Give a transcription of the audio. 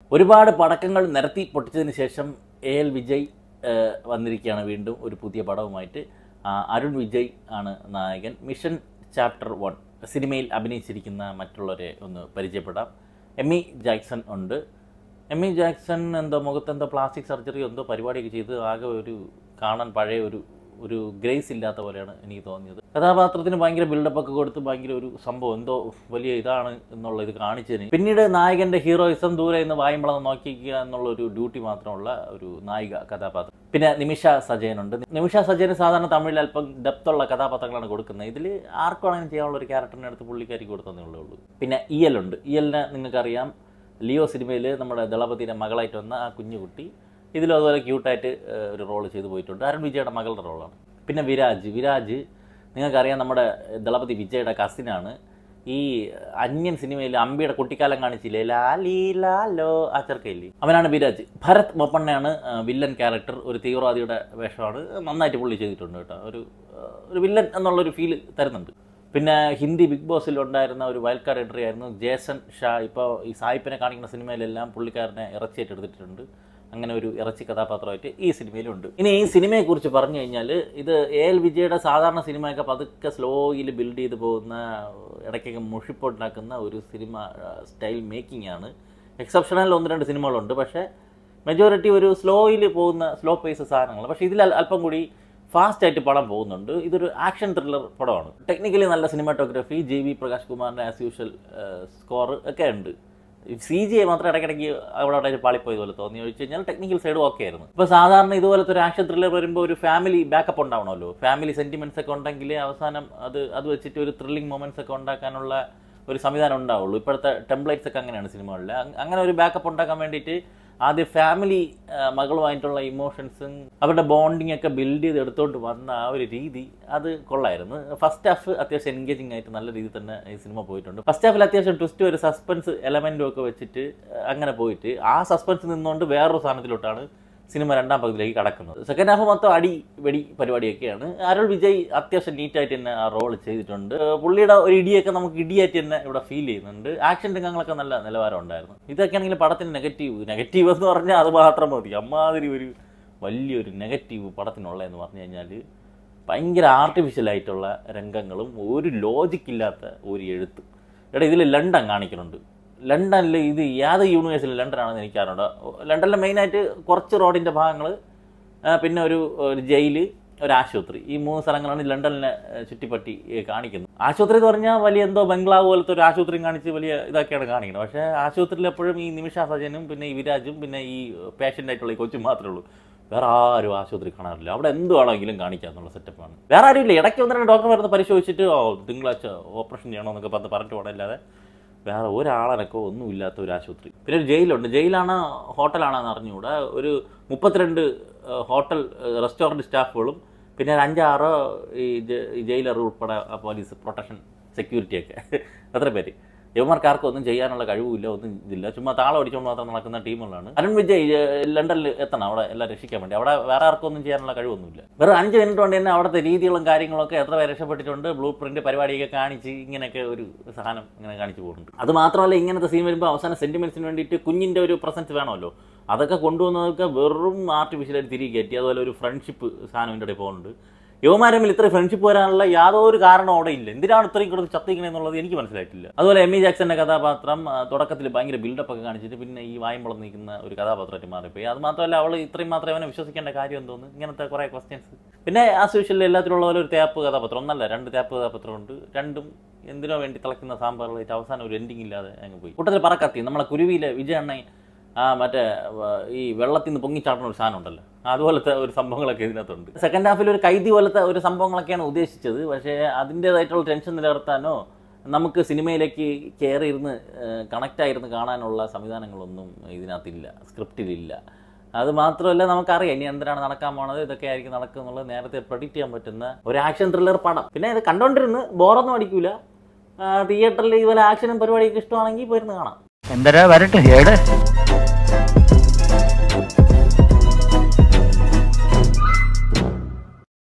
ഒരുപാട് പടക്കങ്ങൾ നിരത്തി പൊട്ടിച്ചതിന് ശേഷം എ എൽ വിജയ് ഏഹ്, വന്നിരിക്കുകയാണ് വീണ്ടും ഒരു പുതിയ പടവുമായിട്ട് ആ, അരുൺ വിജയ് ആണ് നായകൻ മിഷൻ ചാപ്റ്റർ വൺ സിനിമയിൽ അഭിനയിച്ചിരിക്കുന്ന മറ്റുള്ളവരെ ഒന്ന് പരിചയപ്പെടാം എമ്മി ജാക്സൺ ഉണ്ട് എമ്മി ജാക്സൺ എന്തോ മുഖത്തെന്തോ പ്ലാസ്റ്റിക് സർജറി എന്തോ പരിപാടിയൊക്കെ ചെയ്ത് ആകെ ഒരു കാണാൻ പഴയ ഒരു ഒരു ഗ്രേസ് ഇല്ലാത്ത പോലെയാണ് എനിക്ക് തോന്നിയത് കഥാപാത്രത്തിന് ഭയങ്കര ബിൽഡപ്പ് ഒക്കെ കൊടുത്ത് ഭയങ്കര ഒരു സംഭവം എന്തോ വലിയ ഇതാണ് എന്നുള്ള ഇത് കാണിച്ചതിന് പിന്നീട് നായകന്റെ ഹീറോയിസം ദൂരെ നിന്ന് വായുമ്പളം നോക്കിക്കുക എന്നുള്ള ഒരു ഡ്യൂട്ടി മാത്രമുള്ള ഒരു നായിക കഥാപാത്രം പിന്നെ നിമിഷ സജയനുണ്ട് നിമിഷ സജയന് സാധാരണ തമിഴിൽ അല്പം ഡെപ്തുള്ള കഥാപാത്രങ്ങളാണ് കൊടുക്കുന്നത് ഇതിൽ ആർക്കാണെങ്കിലും ചെയ്യാനുള്ള ഒരു ക്യാരക്ടറിനെ അടുത്ത് പുള്ളിക്കാരിക്ക് കൊടുത്തതേ ഉള്ളൂ പിന്നെ ഇയൽ ഉണ്ട് ഇയലിനെ നിങ്ങൾക്കറിയാം ലിയോ സിനിമയിൽ നമ്മുടെ ദളപതിയുടെ മകളായിട്ട് വന്ന ആ കുഞ്ഞുകുട്ടി ഇതിലും അതുപോലെ ക്യൂട്ടായിട്ട് ഏഹ്, ഒരു റോൾ ചെയ്തു പോയിട്ടുണ്ട് അരുൺ വിജയുടെ മകളുടെ റോളാണ് പിന്നെ വിരാജ് വിരാജ് നിങ്ങൾക്കറിയാം നമ്മുടെ ദളപതി വിജയുടെ കസിനാണ് ഈ അന്യൻ സിനിമയിൽ അമ്പിയുടെ കുട്ടിക്കാലം കാണിച്ചില്ലേ ലാ ലീ ലാ ലോ ആ ചെറുക്കയില്ലേ അവനാണ് വിരാജ് ഭരത് മൊപ്പണ്ണയാണ് ആ, വില്ലൻ ക്യാരക്ടർ ഒരു തീവ്രവാദിയുടെ വേഷമാണ് നന്നായിട്ട് പുള്ളി ചെയ്തിട്ടുണ്ട് കേട്ടോ ഒരു ആ, ഒരു വില്ലൻ എന്നുള്ളൊരു ഫീല് തരുന്നുണ്ട് പിന്നെ ഹിന്ദി ബിഗ് ബോസിൽ ഉണ്ടായിരുന്ന ഒരു വൈൽഡ് കാർഡ് എൻട്രി ആയിരുന്നു ജേസൺ ഷാ ഇപ്പോൾ ഈ സായിപ്പിനെ കാണിക്കുന്ന സിനിമയിലെല്ലാം പുള്ളിക്കാരനെ ഇറച്ചിയായിട്ട് എടുത്തിട്ടുണ്ട് അങ്ങനെ ഒരു ഇറച്ചി കഥാപാത്രമായിട്ട് ഈ സിനിമയിലുണ്ട് ഇനി ഈ സിനിമയെക്കുറിച്ച് പറഞ്ഞു കഴിഞ്ഞാൽ ഇത് എ എൽ വിജയുടെ സാധാരണ സിനിമയൊക്കെ പതുക്കെ സ്ലോയിൽ ബിൽഡ് ചെയ്ത് പോകുന്ന ഇടയ്ക്കൊക്കെ മുഷിപ്പുണ്ടാക്കുന്ന ഒരു സിനിമ സ്റ്റൈൽ മേക്കിംഗ് ആണ് എക്സെപ്ഷണൽ ഒന്ന് രണ്ട് സിനിമകളുണ്ട് പക്ഷേ മെജോറിറ്റി ഒരു സ്ലോയിൽ പോകുന്ന സ്ലോ പേസ് സാധനങ്ങൾ പക്ഷേ ഇതിൽ അൽ- അല്പം കൂടി ഫാസ്റ്റ് ആയിട്ട് പടം പോകുന്നുണ്ട് ഇതൊരു ആക്ഷൻ ത്രില്ലർ പടമാണ് ടെക്നിക്കലി നല്ല സിനിമാറ്റോഗ്രാഫി ജെ വി പ്രകാശ് കുമാറിൻ്റെ ആസ് യൂഷ്വൽ സ്കോർ ഒക്കെ ഉണ്ട് സി ജി മാത്രം ഇടയ്ക്കിടയ്ക്ക് അവിടെ അവിടെ പാളിപ്പോയത് പോലെ തോന്നി ചോദിച്ചു കഴിഞ്ഞാൽ ടെക്നിക്കൽ സൈഡ് ഓക്കെ ആയിരുന്നു ഇപ്പോൾ സാധാരണ ഇതുപോലത്തെ ഒരു ആക്ഷൻ ത്രില്ലർ വരുമ്പോൾ ഒരു ഫാമിലി ബാക്കപ്പ് ഉണ്ടാവണമല്ലോ ഫാമിലി സെന്റിമെന്റ്സ് ഒക്കെ ഉണ്ടെങ്കിൽ അവസാനം അത് അത് വെച്ചിട്ട് ഒരു ത്രില്ലിംഗ് മൊമെന്റ്സ് ഒക്കെ ഉണ്ടാക്കാനുള്ള ഒരു സംവിധാനം ഉണ്ടാവുള്ളൂ ഇപ്പോഴത്തെ ടെംപ്ലേറ്റ്സ് ഒക്കെ അങ്ങനെയാണ് സിനിമകളിൽ അങ്- അങ്ങനെ ഒരു ബാക്കപ്പ് ഉണ്ടാക്കാൻ വേണ്ടിയിട്ട് ആദ്യം ഫാമിലി മകളുമായിട്ടുള്ള ഇമോഷൻസും അവരുടെ ബോണ്ടിങ് ഒക്കെ ബിൽഡ് ചെയ്ത് എടുത്തോണ്ട് വന്ന ആ ഒരു രീതി അത് കൊള്ളായിരുന്നു ഫസ്റ്റ് ഹാഫ് അത്യാവശ്യം എൻഗേജിങ് ആയിട്ട് നല്ല രീതിയിൽ തന്നെ ഈ സിനിമ പോയിട്ടുണ്ട് ഫസ്റ്റ് ഹാഫിൽ അത്യാവശ്യം ട്വിസ്റ്റ് ഒരു സസ്പെൻസ് എലമെന്റും ഒക്കെ വെച്ചിട്ട് അങ്ങനെ പോയിട്ട് ആ സസ്പെൻസ് നിന്നുകൊണ്ട് വേറൊരു സാധനത്തിലോട്ടാണ് സിനിമ രണ്ടാം പകുതിയിലേക്ക് കടക്കുന്നത് സെക്കൻഡ് ഹാഫ് മൊത്തം അടി വെടി പരിപാടിയൊക്കെയാണ് അരുൾ വിജയ് അത്യാവശ്യം നീറ്റായിട്ട് തന്നെ ആ റോൾ ചെയ്തിട്ടുണ്ട് ഏഹ് പുള്ളിയുടെ ഒരു ഇടിയൊക്കെ നമുക്ക് ഇടിയായിട്ട് തന്നെ ഇവിടെ ഫീൽ ചെയ്യുന്നുണ്ട് ആക്ഷൻ രംഗങ്ങളൊക്കെ നല്ല നിലവാരം ഉണ്ടായിരുന്നു ഇതൊക്കെയാണെങ്കിൽ പടത്തിന് നെഗറ്റീവ് നെഗറ്റീവ് എന്ന് പറഞ്ഞാൽ അത് മാത്രം മതി അമ്മാതിരി ഒരു വലിയൊരു നെഗറ്റീവ് പടത്തിനുള്ളതെന്ന് പറഞ്ഞു കഴിഞ്ഞാൽ ഭയങ്കര ആർട്ടിഫിഷ്യൽ ആയിട്ടുള്ള രംഗങ്ങളും ഒരു ലോജിക് ഇല്ലാത്ത ഒരു എഴുത്ത് എടാ ഇതിൽ ലണ്ടൻ കാണിക്കുന്നുണ്ട് ലണ്ടനിൽ ഇത് ഏത് യൂണിവേഴ്സിൽ ലണ്ടനാണെന്ന് എനിക്കറിഞ്ഞൂടാ ലണ്ടനിലെ മെയിനായിട്ട് കുറച്ച് റോഡിൻ്റെ ഭാഗങ്ങൾ പിന്നെ ഒരു ഒരു ജയില് ഒരു ആശുപത്രി ഈ മൂന്ന് സ്ഥലങ്ങളാണ് ലണ്ടനിലെ ഏഹ്, ചുറ്റിപ്പറ്റി ഏഹ്, കാണിക്കുന്നത് ആശുപത്രി എന്ന് പറഞ്ഞാൽ വലിയ എന്തോ ബംഗ്ലാവ് പോലത്തെ ഒരു ആശുപത്രിയും കാണിച്ച് വലിയ ഇതൊക്കെയാണ് കാണിക്കുന്നത് പക്ഷേ ആശുപത്രിയിൽ എപ്പോഴും ഈ നിമിഷ സജനും പിന്നെ ഈ വിരാജും പിന്നെ ഈ പേഷ്യൻ്റ് ആയിട്ടുള്ള ഈ കൊച്ചും മാത്രമേ ഉള്ളൂ വേറെ ആരും ആശുപത്രി കാണാറില്ല അവിടെ എന്ത് വേണമെങ്കിലും കാണിക്കാം എന്നുള്ള സെറ്റപ്പാണ് വേറെ ആരും ഇല്ല ഇടയ്ക്ക് ഒന്ന് രണ്ട് ഡോക്ടർ വരുന്ന പരിശോധിച്ചിട്ട് ഓ തിങ്കളാഴ്ച ഓപ്പറേഷൻ ചെയ്യണമെന്നൊക്കെ പറഞ്ഞ് പറഞ്ഞിട്ട് പോകണമില്ലാതെ വേറെ ഒരാളനക്കോ ഒന്നുമില്ലാത്ത ഒരു ആശുപത്രി പിന്നെ ഒരു ജയിലുണ്ട് ജയിലാണ് ഹോട്ടലാണെന്ന് അറിഞ്ഞുകൂടാ ഒരു മുപ്പത്തിരണ്ട് ഏഹ്, ഹോട്ടൽ ഏഹ്, റെസ്റ്റോറൻറ്റ് സ്റ്റാഫുകളും പിന്നെ ഒരു അഞ്ചാറോ ഈ ജ- ഈ ജയിലർ ഉൾപ്പെടെ ആ പോലീസ് പ്രൊട്ടക്ഷൻ സെക്യൂരിറ്റിയൊക്കെ അത്ര പേര് യവന്മാർക്ക് ആർക്കും ഒന്നും ചെയ്യാനുള്ള കഴിവുമില്ല ഒന്നും ഇതില്ല ചുമ്മാ താളം അടിച്ചുകൊണ്ട് മാത്രം നടക്കുന്ന ടീമുകളാണ് അരുൺ വിജയ് ഏഹ്, ലണ്ടനിൽ എത്തണം അവിടെ എല്ലാം രക്ഷിക്കാൻ വേണ്ടി അവിടെ വേറെ ആർക്കും ഒന്നും ചെയ്യാനുള്ള കഴിവൊന്നുമില്ല വെറും അഞ്ച് മിനിറ്റ് കൊണ്ട് തന്നെ അവിടുത്തെ രീതികളും കാര്യങ്ങളൊക്കെ എത്ര പേര് രക്ഷപ്പെട്ടിട്ടുണ്ട് ബ്ലൂ പ്രിന്റ് പരിപാടിയൊക്കെ കാണിച്ച് ഇങ്ങനെയൊക്കെ ഒരു സാധനം ഇങ്ങനെ കാണിച്ചു പോകുന്നുണ്ട് അത് മാത്രമല്ല ഇങ്ങനത്തെ സീൻ വരുമ്പോൾ അവസാന സെന്റിമെന്റ്സിന് വേണ്ടിയിട്ട് കുഞ്ഞിന്റെ ഒരു പ്രസൻസ് വേണമല്ലോ അതൊക്കെ കൊണ്ടുവന്നതൊക്കെ വെറും ആർട്ടിഫിഷ്യലായിട്ട് തിരികെ കയറ്റി അതുപോലെ ഒരു ഫ്രണ്ട്ഷിപ്പ് സാധനം ഇതിൻ്റെ ഇടയിൽ പോകുന്നുണ്ട് യുവമാരമ്മിൽ ഇത്ര ഫ്രണ്ട്ഷിപ്പ് വരാനുള്ള യാതൊരു കാരണം അവിടെ ഇല്ല എന്തിനാണ് ഇത്രയും കൂടുതൽ ചത്തിക്കണേ എന്നുള്ളത് എനിക്ക് മനസ്സിലായിട്ടില്ല അതുപോലെ എം ഇ ജാക്സന്റെ കഥാപാത്രം ആ, തുടക്കത്തിൽ ഭയങ്കര ബിൽഡപ്പ് ഒക്കെ കാണിച്ചിട്ട് പിന്നെ ഈ വായുമ്പളം നിൽക്കുന്ന ഒരു കഥാപാത്രമായിട്ട് മാറിപ്പോയി അത് മാത്രമല്ല അവൾ ഇത്രയും മാത്രമേ അവനെ വിശ്വസിക്കേണ്ട കാര്യം എന്തോന്ന് ഇങ്ങനത്തെ കുറേ ക്വസ്റ്റ്യൻസ് പിന്നെ ആസ് യൂഷ്വൽ എല്ലാത്തിലുള്ള പോലെ ഒരു തേപ്പ് കഥാപാത്രം ഒന്നല്ല രണ്ട് തേപ്പ് കഥാപാത്രമുണ്ട് രണ്ടും എന്തിനോ വേണ്ടി തിളക്കുന്ന സാമ്പാറുകളായിട്ട് അവസാനം ഒരു എൻഡിങ് ഇല്ലാതെ അങ്ങ് പോയി കൂട്ടത്തിൽ പറക്കത്തി നമ്മളെ കുരുവിയിലെ വിജയണ്ണ ആ മറ്റേ വ- ഈ വെള്ളത്തിൽ നിന്ന് പൊങ്ങിച്ചാടുന്ന ഒരു സാധനം ഉണ്ടല്ലോ അതുപോലത്തെ ഒരു സംഭവങ്ങളൊക്കെ ഇതിനകത്തുണ്ട് സെക്കൻഡ് ഹാഫിൽ ഒരു കൈതി പോലത്തെ ഒരു സംഭവങ്ങളൊക്കെയാണ് ഉദ്ദേശിച്ചത് പക്ഷേ അതിൻ്റേതായിട്ടുള്ള ടെൻഷൻ നിലനിർത്താനോ നമുക്ക് സിനിമയിലേക്ക് കയറി ഇരുന്ന് കണക്റ്റ് ആയിരുന്ന് കാണാനുള്ള സംവിധാനങ്ങളൊന്നും ഇതിനകത്തില്ല സ്ക്രിപ്റ്റിലില്ല അത് മാത്രമല്ല നമുക്കറിയാം ഇനി എന്തിനാണ് നടക്കാൻ പോണത് ഇതൊക്കെ ആയിരിക്കും നടക്കുക എന്നുള്ളത് നേരത്തെ പ്രഡിക്റ്റ് ചെയ്യാൻ പറ്റുന്ന ഒരു ആക്ഷൻ ത്രില്ലർ പടം പിന്നെ ഇത് കണ്ടോണ്ടിരുന്ന് ബോറൊന്നും അടിക്കൂല തിയേറ്ററിൽ ഇതുപോലെ ആക്ഷനും പരിപാടിയൊക്കെ ഇഷ്ടമാണെങ്കിൽ പോയിരുന്ന് കാണാം എന്തരാ വരട്ടെ ഏട്